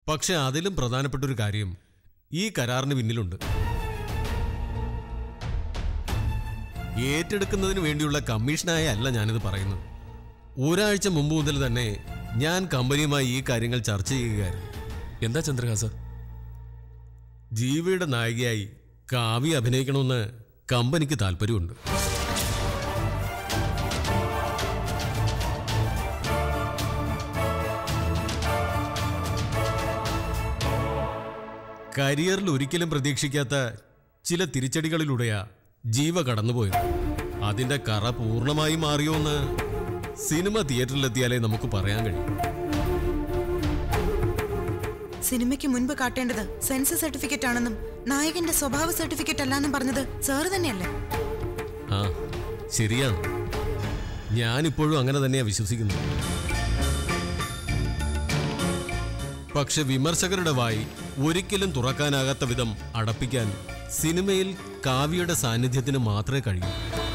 പക്ഷെ അതിലും പ്രധാനപ്പെട്ട ഒരു കാര്യം ഈ കരാറിന് പിന്നിലുണ്ട് ഏറ്റെടുക്കുന്നതിന് വേണ്ടിയുള്ള കമ്മീഷനായ അല്ല ഞാനിത് പറയുന്നത് ഒരാഴ്ച മുമ്പ് മുതൽ തന്നെ ഞാൻ കമ്പനിയുമായി ഈ കാര്യങ്ങൾ ചർച്ച ചെയ്യുകയായിരുന്നു എന്താ ചന്ദ്രഹാസ ജീവിയുടെ നായികയായി കാവ്യ അഭിനയിക്കണമെന്ന് കമ്പനിക്ക് താല്പര്യമുണ്ട് കരിയറിൽ ഒരിക്കലും പ്രതീക്ഷിക്കാത്ത ചില തിരിച്ചടികളിലൂടെയാ ജീവ കടന്നുപോയത് അതിന്റെ കറ പൂർണ്ണമായി മാറിയോന്ന് സിനിമ തിയേറ്ററിലെത്തിയാലേ നമുക്ക് പറയാൻ കഴിയും സിനിമയ്ക്ക് മുൻപ് കാട്ടേണ്ടത് സെൻസസ് സർട്ടിഫിക്കറ്റ് ആണെന്നും നായകന്റെ സ്വഭാവ സർട്ടിഫിക്കറ്റ് അല്ലാന്നും പറഞ്ഞത് സാറ് തന്നെയല്ലേ ആ ശരിയാണ് ഞാനിപ്പോഴും അങ്ങനെ തന്നെയാ വിശ്വസിക്കുന്നത് പക്ഷെ വിമർശകരുടെ വായി ഒരിക്കലും തുറക്കാനാകാത്ത വിധം അടപ്പിക്കാൻ സിനിമയിൽ കാവ്യയുടെ സാന്നിധ്യത്തിന് മാത്രമേ കഴിയൂ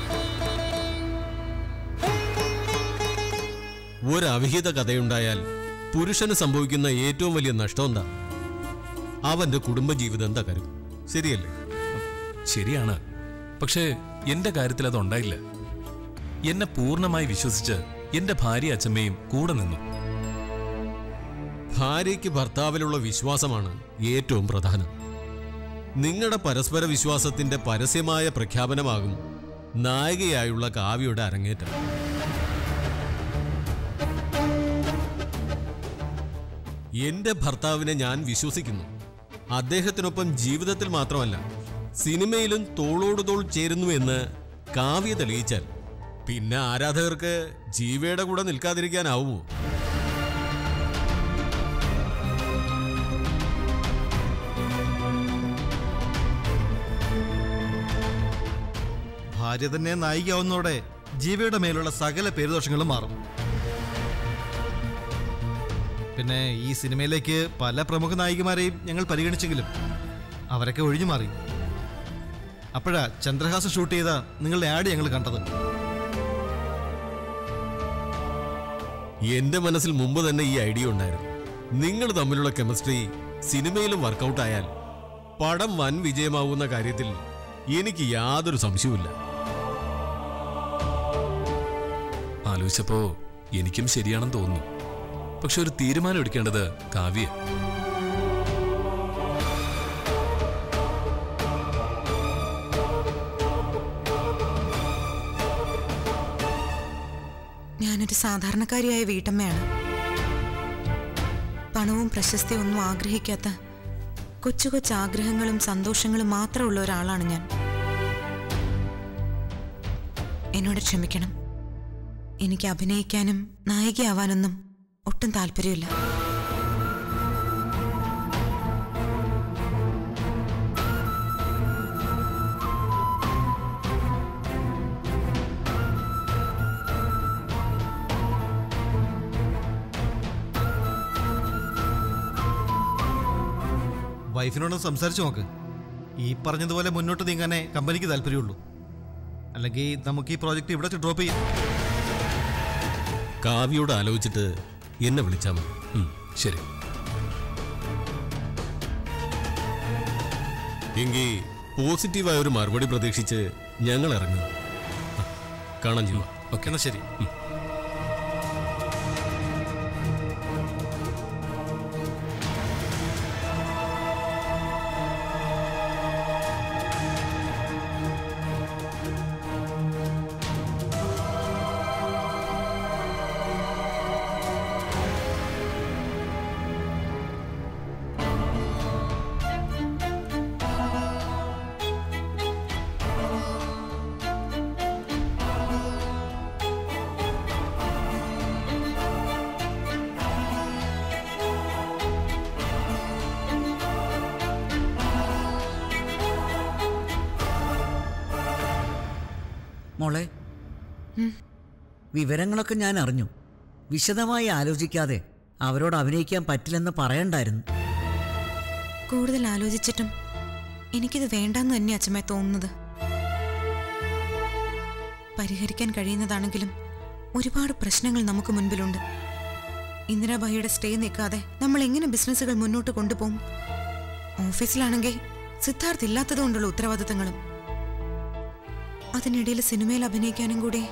ഒരു അവിഹിത കഥയുണ്ടായാൽ പുരുഷന് സംഭവിക്കുന്ന ഏറ്റവും വലിയ നഷ്ടം എന്താ അവന്റെ കുടുംബജീവിതം തകരും ശരിയല്ലേ ശരിയാണ് പക്ഷേ എന്റെ കാര്യത്തിൽ അത് ഉണ്ടായില്ല എന്നെ പൂർണ്ണമായി വിശ്വസിച്ച് എന്റെ ഭാര്യ അച്ഛമ്മയും കൂടെ നിന്നു ഭാര്യയ്ക്ക് ഭർത്താവിലുള്ള വിശ്വാസമാണ് ഏറ്റവും പ്രധാനം നിങ്ങളുടെ പരസ്പര വിശ്വാസത്തിന്റെ പരസ്യമായ പ്രഖ്യാപനമാകും നായികയായുള്ള കാവ്യയുടെ അരങ്ങേറ്റം എന്റെ ഭർത്താവിനെ ഞാൻ വിശ്വസിക്കുന്നു അദ്ദേഹത്തിനൊപ്പം ജീവിതത്തിൽ മാത്രമല്ല സിനിമയിലും തോളോട് തോൾ ചേരുന്നു എന്ന് കാവ്യ തെളിയിച്ചാൽ പിന്നെ ആരാധകർക്ക് ജീവയുടെ കൂടെ നിൽക്കാതിരിക്കാനാവുമോ ഭാര്യ തന്നെ നായികയാവുന്നതോടെ ജീവയുടെ മേലുള്ള സകല പേരുദോഷങ്ങളും മാറും പിന്നെ ഈ സിനിമയിലേക്ക് പല പ്രമുഖ നായികമാരെയും ഞങ്ങൾ പരിഗണിച്ചെങ്കിലും അവരൊക്കെ ഒഴിഞ്ഞു മാറി അപ്പോഴാ ചന്ദ്രഹാസൻ ഷൂട്ട് ചെയ്ത നിങ്ങളുടെ ആഡ് ഞങ്ങൾ കണ്ടത് എന്റെ മനസ്സിൽ മുമ്പ് തന്നെ ഈ ഐഡിയ ഉണ്ടായിരുന്നു നിങ്ങൾ തമ്മിലുള്ള കെമിസ്ട്രി സിനിമയിലും വർക്കൗട്ട് ആയാൽ പടം വൻ വിജയമാവുന്ന കാര്യത്തിൽ എനിക്ക് യാതൊരു സംശയവുമില്ല ആലോചിച്ചപ്പോ എനിക്കും ശരിയാണെന്ന് തോന്നുന്നു പക്ഷെ ഒരു തീരുമാനം എടുക്കേണ്ടത് കാവ്യ ഞാനൊരു സാധാരണക്കാരിയായ വീട്ടമ്മയാണ് പണവും പ്രശസ്തിയും ഒന്നും ആഗ്രഹിക്കാത്ത കൊച്ചു കൊച്ചു ആഗ്രഹങ്ങളും സന്തോഷങ്ങളും മാത്രമുള്ള ഒരാളാണ് ഞാൻ എന്നോട് ക്ഷമിക്കണം എനിക്ക് അഭിനയിക്കാനും നായികയാവാനൊന്നും ഒട്ടും താല്പര്യമില്ല വൈഫിനോട് സംസാരിച്ചു നോക്ക് ഈ പറഞ്ഞതുപോലെ മുന്നോട്ട് നീങ്ങാനേ കമ്പനിക്ക് താല്പര്യമുള്ളൂ അല്ലെങ്കിൽ നമുക്ക് ഈ പ്രോജക്റ്റ് ഇവിടെ ഡ്രോപ്പ് ചെയ്യാം കാവ്യോട് ആലോചിച്ചിട്ട് എന്നെ വിളിച്ചാൽ മതി ഉം, ശരി എങ്കിൽ പോസിറ്റീവായ ഒരു മറുപടി പ്രതീക്ഷിച്ച് ഞങ്ങൾ ഇറങ്ങുക കാണാൻ ജീവ ഓക്കെ എന്നാൽ ശരി മോളെ വിവരങ്ങളൊക്കെ ഞാൻ അറിഞ്ഞു വിശദമായി ആലോചിക്കാതെ അവരോട് അഭിനയിക്കാൻ പറ്റില്ലെന്ന് പറയണ്ടായിരുന്നു കൂടുതൽ ആലോചിച്ചിട്ടും എനിക്കിത് വേണ്ടെന്ന് തന്നെ അച്ഛമ്മ തോന്നുന്നത് പരിഹരിക്കാൻ കഴിയുന്നതാണെങ്കിലും ഒരുപാട് പ്രശ്നങ്ങൾ നമുക്ക് മുൻപിലുണ്ട് ഇന്ദിരാബായിയുടെ സ്റ്റേ നിൽക്കാതെ നമ്മൾ എങ്ങനെ ബിസിനസ്സുകൾ മുന്നോട്ട് കൊണ്ടുപോകും ഓഫീസിലാണെങ്കിൽ സിദ്ധാർത്ഥ് ഇല്ലാത്തതുകൊണ്ടുള്ള ഉത്തരവാദിത്തങ്ങളും അതിനിടയിൽ സിനിമയിൽ അഭിനയിക്കാനും കൂടി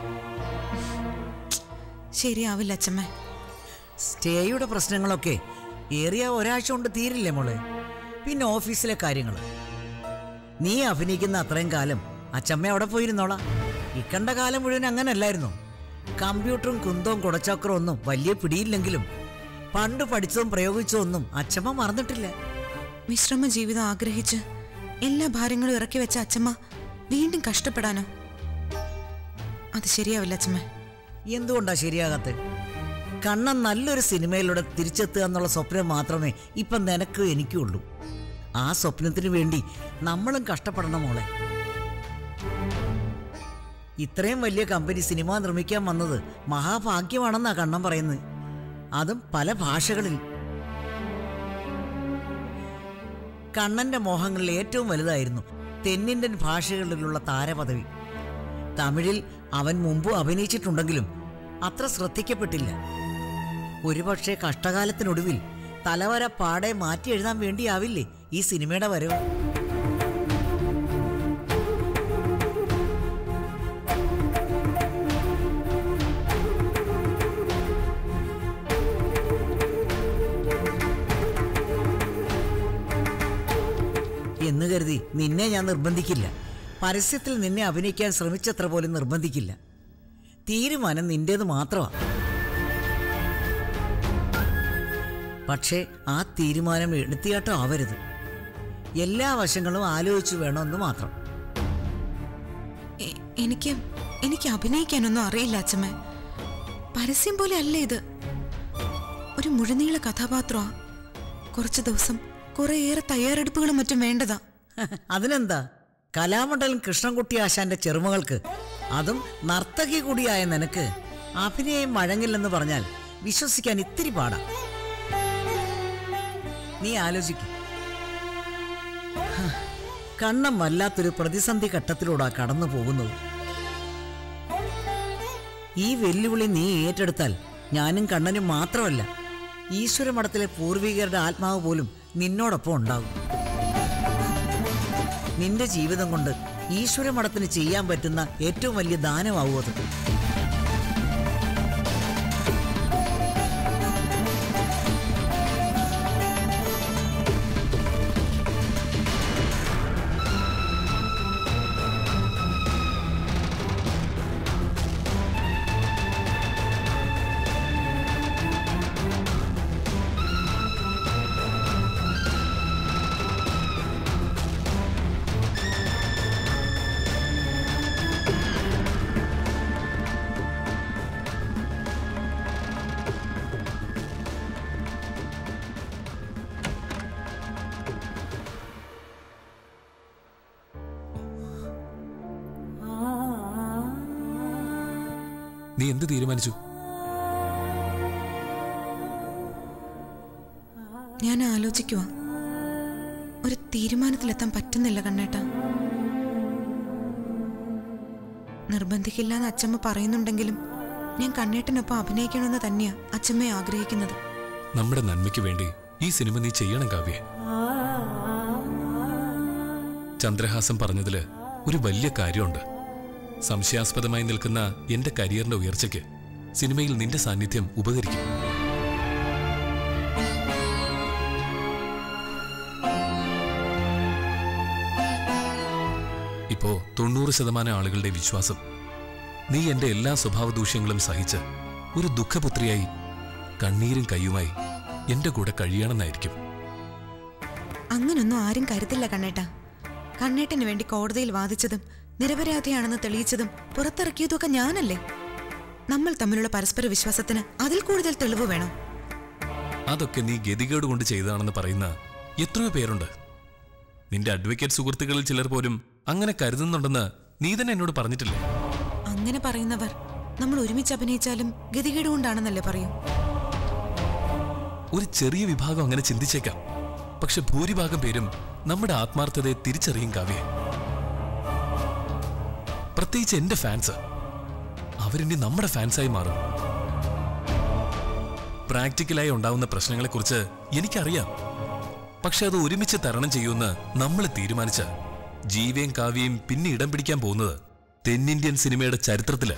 ശരിയാവില്ല അച്ഛമ്മ സ്റ്റേയുടെ പ്രശ്നങ്ങളൊക്കെ ഏറിയ ഒരാഴ്ച കൊണ്ട് തീരില്ലേ മോളെ പിന്നെ ഓഫീസിലെ കാര്യങ്ങൾ നീ അഭിനയിക്കുന്ന അത്രയും കാലം അച്ചമ്മ അവിടെ പോയിരുന്നോളാം ഇക്കണ്ട കാലം മുഴുവൻ അങ്ങനല്ലായിരുന്നു കമ്പ്യൂട്ടറും കുന്തവും കുടച്ചക്രവും ഒന്നും വലിയ പിടിയില്ലെങ്കിലും പണ്ട് പഠിച്ചതും പ്രയോഗിച്ചതും ഒന്നും അച്ചമ്മ മറന്നിട്ടില്ല വിശ്രമ ജീവിതം ആഗ്രഹിച്ച് എല്ലാ ഭാരങ്ങളും ഇറക്കി വെച്ച അച്ഛമ്മ വീണ്ടും കഷ്ടപ്പെടാനോ അത് ശരിയാവില്ല അച്ഛമ്മ എന്തുകൊണ്ടാ ശരിയാകാത്ത കണ്ണൻ നല്ലൊരു സിനിമയിലൂടെ തിരിച്ചെത്തുക എന്നുള്ള സ്വപ്നം മാത്രമേ ഇപ്പം നിനക്ക് എനിക്കും ഉള്ളൂ ആ സ്വപ്നത്തിന് വേണ്ടി നമ്മളും കഷ്ടപ്പെടണം മോളെ ഇത്രയും വലിയ കമ്പനി സിനിമ നിർമ്മിക്കാൻ വന്നത് മഹാഭാഗ്യമാണെന്നാ കണ്ണൻ പറയുന്നത് അതും പല ഭാഷകളിൽ കണ്ണന്റെ മോഹങ്ങളിൽ ഏറ്റവും വലുതായിരുന്നു തെന്നിന്ത്യൻ ഭാഷകളിലുള്ള താരപദവി തമിഴിൽ അവൻ മുമ്പ് അഭിനയിച്ചിട്ടുണ്ടെങ്കിലും അത്ര ശ്രദ്ധിക്കപ്പെട്ടില്ല ഒരുപക്ഷെ കഷ്ടകാലത്തിനൊടുവിൽ തലവര പാടെ മാറ്റി എഴുതാൻ വേണ്ടിയാവില്ലേ ഈ സിനിമയുടെ വരവ് എന്ന് കരുതി നിന്നെ ഞാൻ നിർബന്ധിക്കില്ല പരസ്യത്തിൽ നിന്നെ അഭിനയിക്കാൻ ശ്രമിച്ചത്ര പോലും നിർബന്ധിക്കില്ല തീരുമാനം നിന്റേത് മാത്രമാണ് പക്ഷേ ആ തീരുമാനം എടുത്തിയാട്ടം ആവരുത് എല്ലാ വശങ്ങളും ആലോചിച്ചു വേണമെന്ന് മാത്രം എ- എനിക്ക് എനിക്ക് അഭിനയിക്കാനൊന്നും അറിയില്ല അച്ഛമ്മ പരസ്യം പോലെ അല്ല ഇത് ഒരു മുഴുനീള കഥാപാത്രമാ കുറച്ചു ദിവസം കുറേയേറെ തയ്യാറെടുപ്പുകളും മറ്റും വേണ്ടതാ അതിനെന്താ കലാമണ്ഡലം കൃഷ്ണൻകുട്ടി ആശാന്റെ ചെറുമകൾക്ക് അതും നർത്തകി കൂടിയായ നിനക്ക് അഭിനയം വഴങ്ങില്ലെന്ന് പറഞ്ഞാൽ വിശ്വസിക്കാൻ ഇത്തിരി പാടാ നീ ആലോചിക്കും കണ്ണം വല്ലാത്തൊരു പ്രതിസന്ധി ഘട്ടത്തിലൂടാ കടന്നു പോകുന്നത് ഈ വെല്ലുവിളി നീ ഏറ്റെടുത്താൽ ഞാനും കണ്ണനും മാത്രമല്ല ഈശ്വരമഠത്തിലെ പൂർവികരുടെ ആത്മാവ് പോലും നിന്നോടൊപ്പം ഉണ്ടാകും നിന്റെ ജീവിതം കൊണ്ട് ഈശ്വരമഠത്തിന് ചെയ്യാൻ പറ്റുന്ന ഏറ്റവും വലിയ ദാനമാവും അത് നീ എന്ത് തീരുമാനിച്ചു ഞാൻ ആലോചിക്കുവാ ഒരു തീരുമാനത്തിലെത്താൻ പറ്റുന്നില്ല കണ്ണേട്ട നിർബന്ധിക്കില്ല എന്ന് അച്ചമ്മ പറയുന്നുണ്ടെങ്കിലും ഞാൻ കണ്ണേട്ടനൊപ്പം അഭിനയിക്കണമെന്ന് തന്നെയാ അച്ചമ്മയെ ആഗ്രഹിക്കുന്നത് നമ്മുടെ നന്മയ്ക്ക് വേണ്ടി ഈ സിനിമ നീ ചെയ്യണം കാവ്യ ചന്ദ്രഹാസം പറഞ്ഞതില് ഒരു വലിയ കാര്യമുണ്ട് സംശയാസ്പദമായി നിൽക്കുന്ന എന്റെ കരിയറിന്റെ ഉയർച്ചയ്ക്ക് സിനിമയിൽ നിന്റെ സാന്നിധ്യം ഉപകരിക്കും ഇപ്പോ തൊണ്ണൂറ് ശതമാനം ആളുകളുടെ വിശ്വാസം നീ എന്റെ എല്ലാ സ്വഭാവ ദൂഷ്യങ്ങളും സഹിച്ച് ഒരു ദുഃഖപുത്രിയായി കണ്ണീരും കയ്യുമായി എന്റെ കൂടെ കഴിയണമെന്നായിരിക്കും അങ്ങനൊന്നും ആരും കരുതില്ല കണ്ണേട്ട കണ്ണേട്ടന് വേണ്ടി കോടതിയിൽ വാദിച്ചതും നിരപരാധിയാണെന്ന് തെളിയിച്ചതും പുറത്തിറക്കിയതുമൊക്കെ ഞാനല്ലേ നമ്മൾ തമ്മിലുള്ള പരസ്പര വിശ്വാസത്തിന് അതിൽ കൂടുതൽ തെളിവ് വേണം അതൊക്കെ നീ ഗതികേട് കൊണ്ട് ചെയ്തതാണെന്ന് പറയുന്ന എത്രയോ പേരുണ്ട് നിന്റെ അഡ്വക്കേറ്റ് സുഹൃത്തുക്കളിൽ ചിലർ പോലും അങ്ങനെ കരുതുന്നുണ്ടെന്ന് നീ തന്നെ എന്നോട് പറഞ്ഞിട്ടില്ലേ അങ്ങനെ പറയുന്നവർ നമ്മൾ ഒരുമിച്ച് അഭിനയിച്ചാലും ഗതികേട് കൊണ്ടാണെന്നല്ലേ പറയൂ ഒരു ചെറിയ വിഭാഗം അങ്ങനെ ചിന്തിച്ചേക്കാം പക്ഷെ ഭൂരിഭാഗം പേരും നമ്മുടെ ആത്മാർത്ഥതയെ തിരിച്ചറിയും കാവ്യ പ്രത്യേകിച്ച് എന്റെ ഫാൻസ് അവരിനി നമ്മുടെ ഫാൻസായി മാറും പ്രാക്ടിക്കലായി ഉണ്ടാവുന്ന പ്രശ്നങ്ങളെക്കുറിച്ച് എനിക്കറിയാം പക്ഷെ അത് ഒരുമിച്ച് തരണം ചെയ്യുമെന്ന് നമ്മൾ തീരുമാനിച്ച ജീവയും കാവ്യയും പിന്നെ ഇടം പിടിക്കാൻ പോകുന്നത് തെന്നിന്ത്യൻ സിനിമയുടെ ചരിത്രത്തില്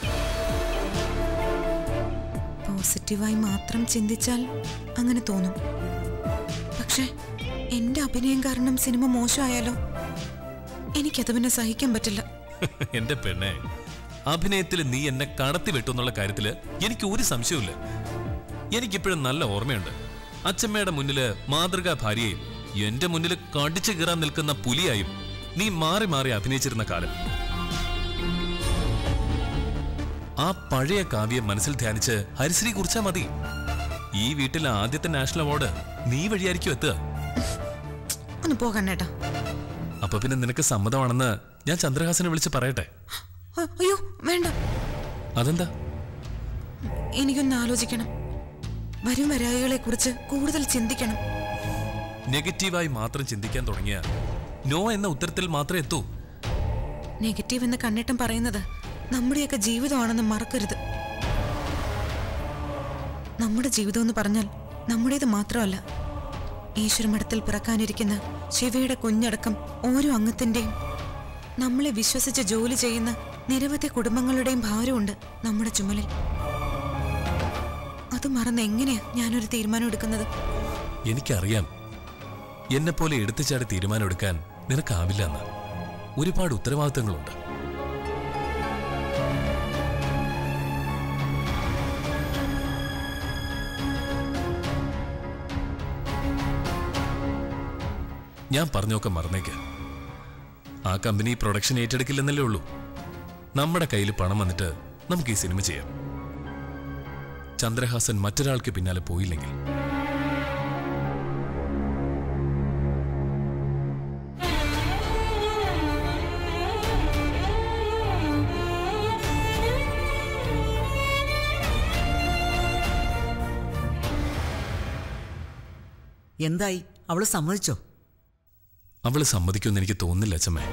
പോസിറ്റീവായി മാത്രം ചിന്തിച്ചാൽ അങ്ങനെ തോന്നും പക്ഷെ എന്റെ അഭിനയം കാരണം സിനിമ മോശമായാലോ എനിക്കത് പിന്നെ സഹിക്കാൻ പറ്റില്ല എന്റെ പെണ്ണെ അഭിനയത്തിൽ നീ എന്നെ കടത്തി വെട്ടുന്നുള്ള കാര്യത്തില് എനിക്ക് ഒരു സംശയവുമില്ല എനിക്കിപ്പോഴും നല്ല ഓർമ്മയുണ്ട് അച്ഛമ്മയുടെ മുന്നില് മാതൃകാ ഭാര്യയും എന്റെ മുന്നിൽ കടിച്ചു കീറാൻ നിൽക്കുന്ന പുലിയായും നീ മാറി മാറി അഭിനയിച്ചിരുന്ന കാലം ആ പഴയ കാവ്യം മനസ്സിൽ ധ്യാനിച്ച് ഹരിശ്രീ കുറിച്ചാ മതി ഈ വീട്ടിലെ ആദ്യത്തെ നാഷണൽ അവാർഡ് നീ വഴിയായിരിക്കും എത്തുക ഒന്ന് പോകണ്ണേട്ടാ അപ്പൊ പിന്നെ നിനക്ക് സമ്മതമാണെന്ന് ഞാൻ ചന്ദ്രഹാസനെ വിളിച്ച് പറയട്ടെ അയ്യോ വേണ്ട അതെന്താ എനിക്കൊന്ന് ആലോചിക്കണം വരും വരായികളെ കുറിച്ച് കൂടുതൽ ചിന്തിക്കണം നെഗറ്റീവായി മാത്രം ചിന്തിക്കാൻ തുടങ്ങിയ നോ എന്ന ഉത്തരത്തിൽ മാത്രമേ എത്തൂ നെഗറ്റീവ് എന്ന് കണ്ണേട്ടം പറയുന്നത് നമ്മുടെയൊക്കെ ജീവിതമാണെന്ന് മറക്കരുത് നമ്മുടെ ജീവിതം എന്ന് പറഞ്ഞാൽ നമ്മുടേത് മാത്രമല്ല ഈശ്വരമഠത്തിൽ പിറക്കാനിരിക്കുന്ന ശിവയുടെ കുഞ്ഞടക്കം ഓരോ അംഗത്തിന്റെയും നമ്മളെ വിശ്വസിച്ച് ജോലി ചെയ്യുന്ന നിരവധി കുടുംബങ്ങളുടെയും ഭാരമുണ്ട് നമ്മുടെ ചുമലിൽ അത് മറന്ന് എങ്ങനെയാ ഞാനൊരു തീരുമാനം എടുക്കുന്നത് എനിക്കറിയാം എന്നെപ്പോലെ എടുത്തുചാടി തീരുമാനമെടുക്കാൻ നിനക്കാവില്ല എന്ന് ഒരുപാട് ഉത്തരവാദിത്തങ്ങളുണ്ട് ഞാൻ പറഞ്ഞൊക്കെ മറന്നേക്ക് ആ കമ്പനി പ്രൊഡക്ഷൻ ഏറ്റെടുക്കില്ലെന്നല്ലേ ഉള്ളൂ നമ്മുടെ കയ്യിൽ പണം വന്നിട്ട് നമുക്ക് ഈ സിനിമ ചെയ്യാം ചന്ദ്രഹാസൻ മറ്റൊരാൾക്ക് പിന്നാലെ പോയില്ലെങ്കിൽ എന്തായി അവള് സമ്മതിച്ചോ അവള് സമ്മതിക്കുമെന്ന് എനിക്ക് തോന്നുന്നില്ല അച്ഛമ്മേ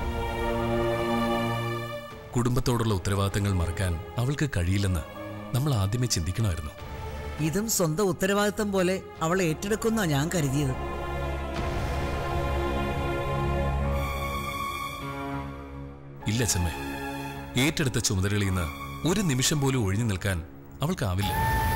കുടുംബത്തോടുള്ള ഉത്തരവാദിത്തങ്ങൾ മറക്കാൻ അവൾക്ക് കഴിയില്ലെന്ന് നമ്മൾ ആദ്യമേ ചിന്തിക്കണമായിരുന്നു ഇതും സ്വന്തം ഉത്തരവാദിത്തം പോലെ അവൾ ഏറ്റെടുക്കുന്ന ഞാൻ കരുതിയത് ഇല്ല അച്ഛമ്മേ ഏറ്റെടുത്ത ചുമതലകളിൽ നിന്ന് ഒരു നിമിഷം പോലും ഒഴിഞ്ഞു നിൽക്കാൻ അവൾക്കാവില്ല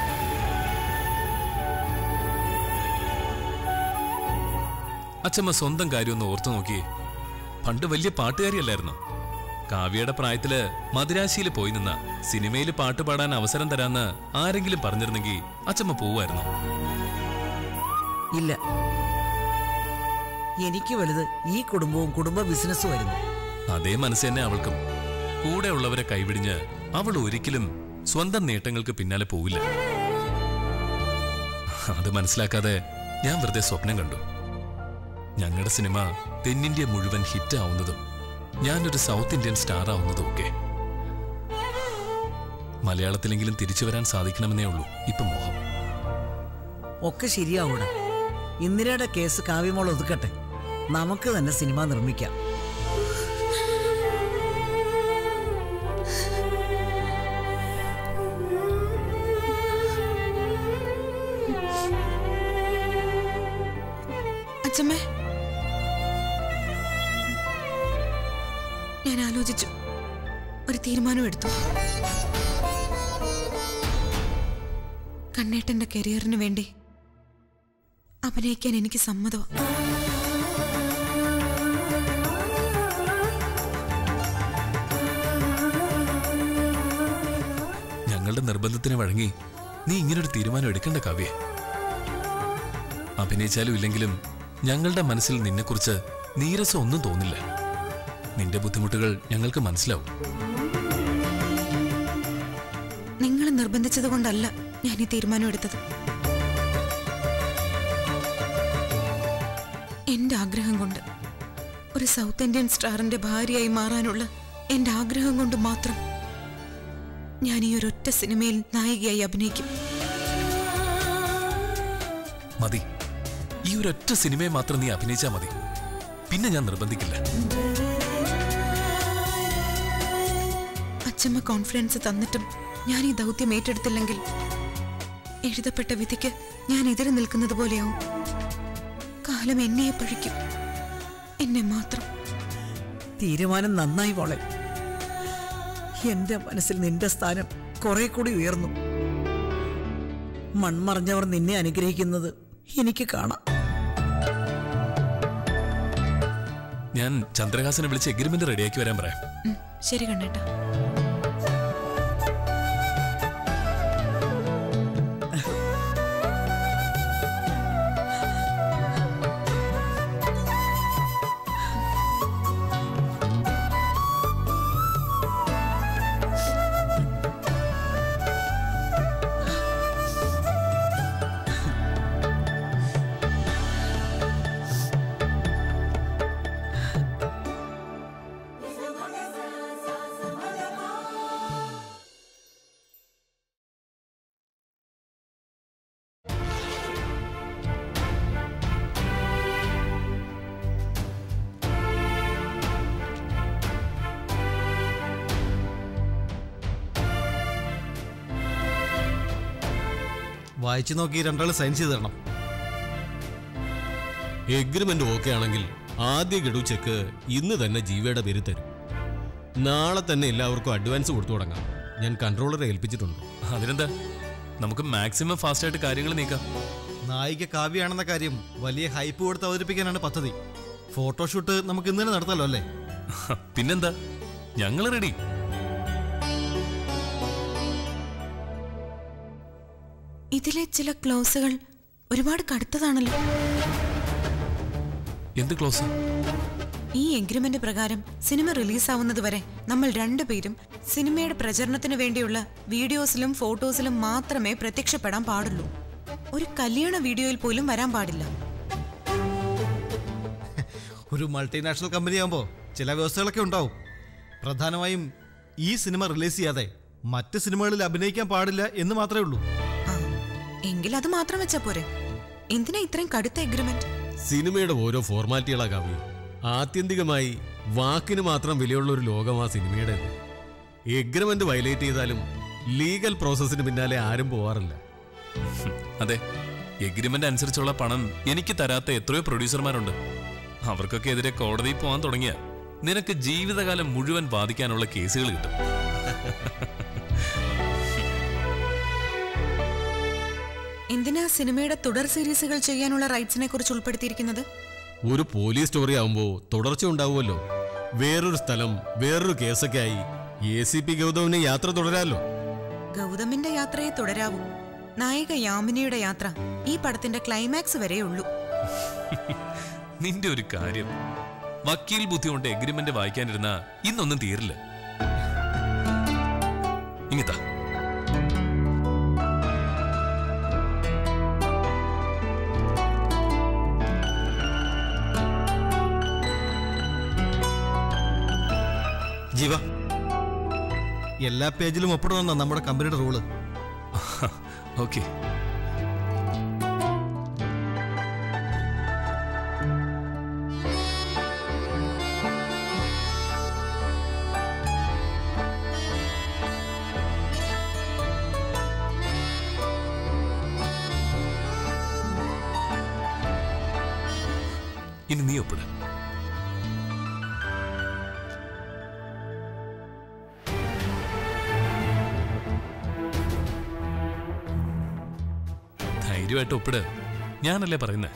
അച്ഛമ്മ സ്വന്തം കാര്യമൊന്ന് ഓർത്തു നോക്കിയേ പണ്ട് വലിയ പാട്ടുകാരിയല്ലായിരുന്നു കാവ്യയുടെ പ്രായത്തില് മദിരാശിയിൽ പോയി നിന്ന സിനിമയിൽ പാട്ട് പാടാൻ അവസരം തരാന്ന് ആരെങ്കിലും പറഞ്ഞിരുന്നെങ്കിൽ അച്ഛമ്മ പോവായിരുന്നു ഇല്ല എനിക്ക് വലുത് ഈ കുടുംബവും കുടുംബ ബിസിനസ്സും ആയിരുന്നു അതേ മനസ്സ് തന്നെ അവൾക്കും കൂടെ ഉള്ളവരെ കൈവിടിഞ്ഞ് അവൾ ഒരിക്കലും സ്വന്തം നേട്ടങ്ങൾക്ക് പിന്നാലെ പോവില്ല അത് മനസ്സിലാക്കാതെ ഞാൻ വെറുതെ സ്വപ്നം കണ്ടു ഞങ്ങളുടെ സിനിമ തെന്നിന്ത്യ മുഴുവൻ ഹിറ്റ് ആവുന്നതും ഞാനൊരു സൗത്ത് ഇന്ത്യൻ സ്റ്റാർ ആവുന്നതും ഒക്കെ മലയാളത്തിലെങ്കിലും തിരിച്ചു വരാൻ സാധിക്കണമെന്നേ ഉള്ളൂ ഇപ്പൊ മോഹം ഒക്കെ ശരിയാവൂടെ ഇന്ദിരയുടെ കേസ് കാവ്യമോൾ ഒതുക്കട്ടെ നമുക്ക് തന്നെ സിനിമ നിർമ്മിക്കാം അച്ഛമ്മേ ഞാൻ ആലോചിച്ചു ഒരു തീരുമാനം എടുത്തു കണ്ണേട്ടന്റെ കരിയറിന് വേണ്ടി അഭിനയിക്കാൻ എനിക്ക് സമ്മതമാണ് ഞങ്ങളുടെ നിർബന്ധത്തിന് വഴങ്ങി നീ ഇങ്ങനൊരു തീരുമാനം എടുക്കേണ്ട കാവ്യ അഭിനയിച്ചാലും ഇല്ലെങ്കിലും ഞങ്ങളുടെ മനസ്സിൽ നിന്നെക്കുറിച്ച് നീരസം ഒന്നും തോന്നില്ല നിന്റെ ബുദ്ധിമുട്ടുകൾ ഞങ്ങൾക്ക് മനസ്സിലാവും നിങ്ങൾ നിർബന്ധിച്ചത് കൊണ്ടല്ല ഞാൻ ഈ തീരുമാനം എടുത്തത് എന്റെ ആഗ്രഹം കൊണ്ട് ഒരു സൗത്ത് ഇന്ത്യൻ സ്റ്റാറിന്റെ ഭാര്യയായി മാറാനുള്ള എന്റെ ആഗ്രഹം കൊണ്ട് മാത്രം ഞാൻ ഈ ഒരൊറ്റ സിനിമയിൽ നായികയായി അഭിനയിക്കും മതി ഈ ഒരൊറ്റ സിനിമയെ മാത്രം നീ അഭിനയിച്ചാ മതി പിന്നെ ഞാൻ നിർബന്ധിക്കില്ല അച്ഛമ്മ കോൺഫിഡൻസ് തന്നിട്ടും ഞാൻ ഈ ദൗത്യം ഏറ്റെടുത്തില്ലെങ്കിൽ എഴുതപ്പെട്ട വിധിക്ക് ഞാൻ എതിരെ നിൽക്കുന്നത് പോലെയാവും കാലം എന്നെ പഴിക്കും എന്നെ മാത്രം തീരുമാനം നന്നായി മോളെ എന്റെ മനസ്സിൽ നിന്റെ സ്ഥാനം കുറെ കൂടി ഉയർന്നു മൺമറഞ്ഞവർ നിന്നെ അനുഗ്രഹിക്കുന്നത് എനിക്ക് കാണാം ഞാൻ ചന്ദ്രഹാസനെ വിളിച്ച് എഗ്രിമെന്റ് റെഡിയാക്കി വരാൻ പറയാം ഉം, ശരി കണ്ണേട്ടാ വായിച്ചു നോക്കി രണ്ടാൾ സൈൻ ചെയ്ത് തരണം എഗ്രിമെന്റ് ഓക്കെ ആണെങ്കിൽ ആദ്യ ഗഡു ചെക്ക് ഇന്ന് തന്നെ ജീവയുടെ പേര് തരും നാളെ തന്നെ എല്ലാവർക്കും അഡ്വാൻസ് കൊടുത്തു തുടങ്ങാം ഞാൻ കൺട്രോളറെ ഏൽപ്പിച്ചിട്ടുണ്ട് അതിനെന്താ നമുക്ക് മാക്സിമം ഫാസ്റ്റ് ആയിട്ട് കാര്യങ്ങൾ നീക്കാം നായിക കാവ്യാണെന്ന കാര്യം വലിയ ഹൈപ്പ് കൊടുത്ത് അവതരിപ്പിക്കാനാണ് പദ്ധതി ഫോട്ടോഷൂട്ട് നമുക്ക് ഇന്ന് തന്നെ നടത്താലോ അല്ലേ പിന്നെന്താ ഞങ്ങൾ റെഡി ഇതിലെ ചില ക്ലോസുകൾ ഒരുപാട് കടുത്തതാണല്ലോ എന്ത് ക്ലോസ് ഈ എഗ്രിമെന്റ് പ്രകാരം സിനിമ റിലീസാവുന്നത് വരെ നമ്മൾ രണ്ടുപേരും സിനിമയുടെ പ്രചരണത്തിന് വേണ്ടിയുള്ള വീഡിയോസിലും ഫോട്ടോസിലും മാത്രമേ പ്രത്യക്ഷപ്പെടാൻ പാടുള്ളൂ ഒരു കല്യാണ വീഡിയോയിൽ പോലും വരാൻ പാടില്ല ഒരു മൾട്ടിനാഷണൽ കമ്പനി ആകുമ്പോൾ ചില വ്യവസ്ഥകളൊക്കെ ഉണ്ടാവും പ്രധാനമായും ഈ സിനിമ റിലീസ് ചെയ്യാതെ മറ്റ് സിനിമകളിൽ അഭിനയിക്കാൻ പാടില്ല എന്ന് മാത്രമേ ഉള്ളൂ ആ എങ്കിൽ അത് മാത്രം വെച്ചാ പോരെ എന്തിനാ ഇത്രയും കടുത്ത എഗ്രിമെന്റ് സിനിമയുടെ ഓരോ ഫോർമാലിറ്റികളാ കാവ്യ ആത്യന്തികമായി വാക്കിന് മാത്രം വിലയുള്ള ഒരു ലോകമാ സിനിമയുടേത് എഗ്രിമെന്റ് വയലേറ്റ് ചെയ്താലും ലീഗൽ പ്രോസസ്സിന് പിന്നാലെ ആരും പോവാറില്ല അതെ എഗ്രിമെന്റ് അനുസരിച്ചുള്ള പണം എനിക്ക് തരാത്ത എത്രയോ പ്രൊഡ്യൂസർമാരുണ്ട് അവർക്കൊക്കെ എതിരെ കോടതിയിൽ പോകാൻ തുടങ്ങിയ നിനക്ക് ജീവിതകാലം മുഴുവൻ ബാധിക്കാനുള്ള കേസുകൾ കിട്ടും എന്തിനാ സിനിമയുടെ തുടർ സീരീസുകൾ ചെയ്യാനുള്ള റൈറ്റ്സിനെ കുറിച്ച് ഉൾപ്പെടുത്തിയിരിക്കുന്നത് ഒരു പോലീസ് സ്റ്റോറി ആവുമ്പോ തുടർച്ച ഉണ്ടാവുമല്ലോ വേറൊരു സ്ഥലം വേറൊരു കേസൊക്കെ ആയി എ സി പി ഗൗതമിന് യാത്ര തുടരാലോ ഗൗതമിന്റെ യാത്രയെ തുടരാവൂ നായിക യാമിനിയുടെ യാത്ര ഈ പടത്തിന്റെ ക്ലൈമാക്സ് വരെയുള്ളൂ നിന്റെ ഒരു കാര്യം വക്കീൽ ബുദ്ധി കൊണ്ട് എഗ്രിമെന്റ് വായിക്കാനിരുന്ന ഇന്നൊന്നും തീരില്ല ഇങ്ങത്താ ജീവ എല്ലാ പേജിലും ഒപ്പിടണമെന്നാണ് നമ്മുടെ കമ്പനിയുടെ റൂള് ഓക്കെ ഇനി നീ ഒപ്പിട ധൈര്യമായിട്ട് ഒപ്പിട് ഞാനല്ലേ പറയുന്നത്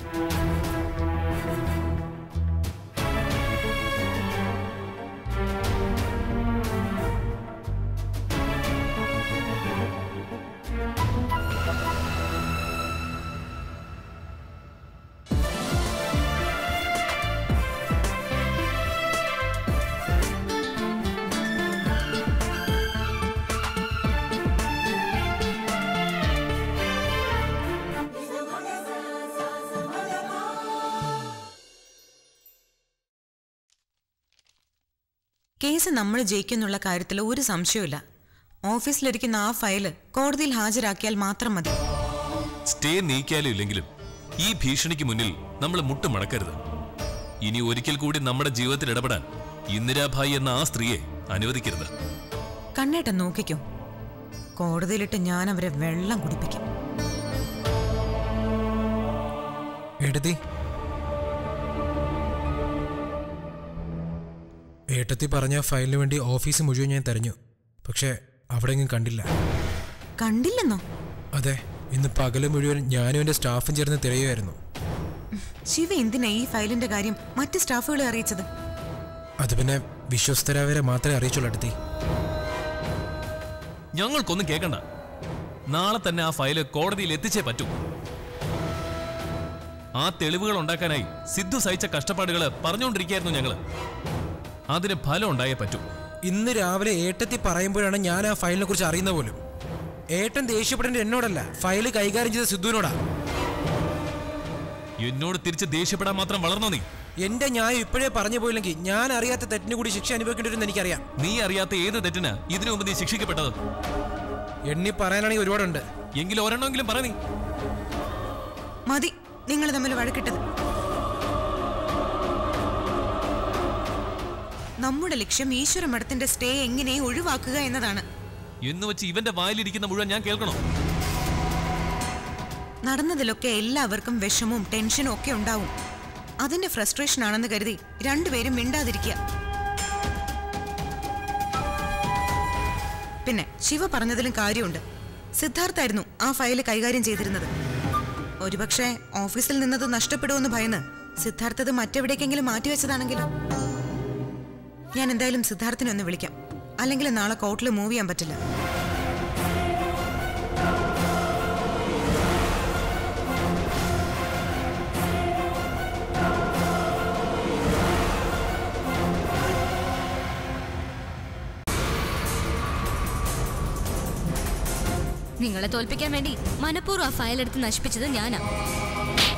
കേസ് നമ്മൾ ജയിക്കുന്നുള്ള കാര്യത്തിൽ ഒരു സംശയമില്ല ഓഫീസിലിരിക്കുന്ന ആ ഫയല് കോടതിയിൽ ഹാജരാക്കിയാൽ മാത്രം മതി സ്റ്റേ നീക്കിയാലും ഇല്ലെങ്കിലും ഈ ഭീഷണിക്ക് മുന്നിൽ നമ്മൾ മുട്ടുമടക്കരുത് ഇനി ഒരിക്കൽ കൂടി നമ്മുടെ ജീവിതത്തിൽ ഇടപെടാൻ ഇന്ദിരാഭായി എന്ന ആ സ്ത്രീയെ അനുവദിക്കരുത് കണ്ണേട്ടൻ നോക്കിക്കോ കോടതിയിലിട്ട് ഞാൻ അവരെ വെള്ളം കുടിപ്പിക്കും ഏട്ടത്തി ഏട്ടത്തി പറഞ്ഞ ഫയലിന് വേണ്ടി ഓഫീസ് മുഴുവൻ ഞാൻ തെരഞ്ഞു പക്ഷേ അവിടെ എങ്ങും കണ്ടില്ല കണ്ടില്ലെന്നോ അതെ ഇന്ന് പകല് മുഴുവൻ ഞാനും എൻ്റെ സ്റ്റാഫും ചേർന്ന് തിരയുമായിരുന്നു ശിവ എന്തിനാ ഈ ഫയലിന്റെ കാര്യം മറ്റ് സ്റ്റാഫുകളെ അറിയിച്ചത് അത് പിന്നെ വിശ്വസ്തരായവരെ മാത്രമേ അറിയിച്ചുള്ളൂ അടുത്തി ഞങ്ങൾക്കൊന്നും കേൾക്കണ്ട നാളെ തന്നെ ആ ഫയല് കോടതിയിൽ എത്തിച്ചേ പറ്റൂ ആ തെളിവുകൾ ഉണ്ടാക്കാനായി സിദ്ധു സഹിച്ച കഷ്ടപ്പാടുകൾ പറഞ്ഞുകൊണ്ടിരിക്കുകയായിരുന്നു ഞങ്ങള് അതിന് ഫലം ഉണ്ടായേ പറ്റൂ ഇന്ന് രാവിലെ ഏട്ടത്തി പറയുമ്പോഴാണ് ഞാൻ ആ ഫയലിനെ കുറിച്ച് അറിയുന്ന പോലും ഏട്ടൻ ദേഷ്യപ്പെടേണ്ടത് എന്നോടല്ല ഫയൽ കൈകാര്യം ചെയ്ത സിദ്ധുവിനോടാ എന്നോട് തിരിച്ച് ദേഷ്യപ്പെടാൻ മാത്രം വളർന്നോ നീ എന്റെ ന്യായം ഇപ്പോഴേ പറഞ്ഞു പോയില്ലെങ്കിൽ ഞാൻ അറിയാത്ത തെറ്റിന് കൂടി ശിക്ഷ അനുഭവിക്കേണ്ടി വരുമെന്ന് എനിക്കറിയാം നീ അറിയാത്ത ഏത് തെറ്റിന് ഇതിനു മുമ്പ് നീ ശിക്ഷിക്കപ്പെട്ടത് എണ്ണി പറയാനാണെങ്കിൽ ഒരുപാടുണ്ട് എങ്കിലും ഒരെണ്ണമെങ്കിലും പറ നീ മതി നിങ്ങൾ തമ്മിൽ വഴക്കിട്ടത് നമ്മുടെ ലക്ഷ്യം ഈശ്വര മഠത്തിന്റെ സ്റ്റേ എങ്ങനെ ഒഴിവാക്കുക എന്നതാണ് എന്ന് വെച്ച് ഇവന്റെ വായിലിരിക്കുന്ന മുഴുവൻ ഞാൻ കേൾക്കണോ നടന്നതിലൊക്കെ എല്ലാവർക്കും വിഷമവും ടെൻഷനും ഒക്കെ ഉണ്ടാവും അതിന്റെ ഫ്രസ്ട്രേഷൻ ആണെന്ന് കരുതി രണ്ടുപേരും മിണ്ടാതിരിക്കുക പിന്നെ ശിവ പറഞ്ഞതിലും കാര്യമുണ്ട് സിദ്ധാർത്ഥായിരുന്നു ആ ഫയല് കൈകാര്യം ചെയ്തിരുന്നത് ഒരുപക്ഷെ ഓഫീസിൽ നിന്നത് നഷ്ടപ്പെടുമെന്ന് ഭയന്ന് സിദ്ധാർത്ഥ് അത് മറ്റെവിടേക്കെങ്കിലും മാറ്റിവെച്ചതാണെങ്കിലോ ഞാൻ എന്തായാലും സിദ്ധാർത്ഥിനെ ഒന്ന് വിളിക്കാം അല്ലെങ്കിൽ നാളെ കോർട്ടിൽ മൂവ് ചെയ്യാൻ പറ്റില്ല നിങ്ങളെ തോൽപ്പിക്കാൻ വേണ്ടി മനഃപൂർവ്വം ആ ഫയൽ എടുത്ത് നശിപ്പിച്ചത് ഞാനാ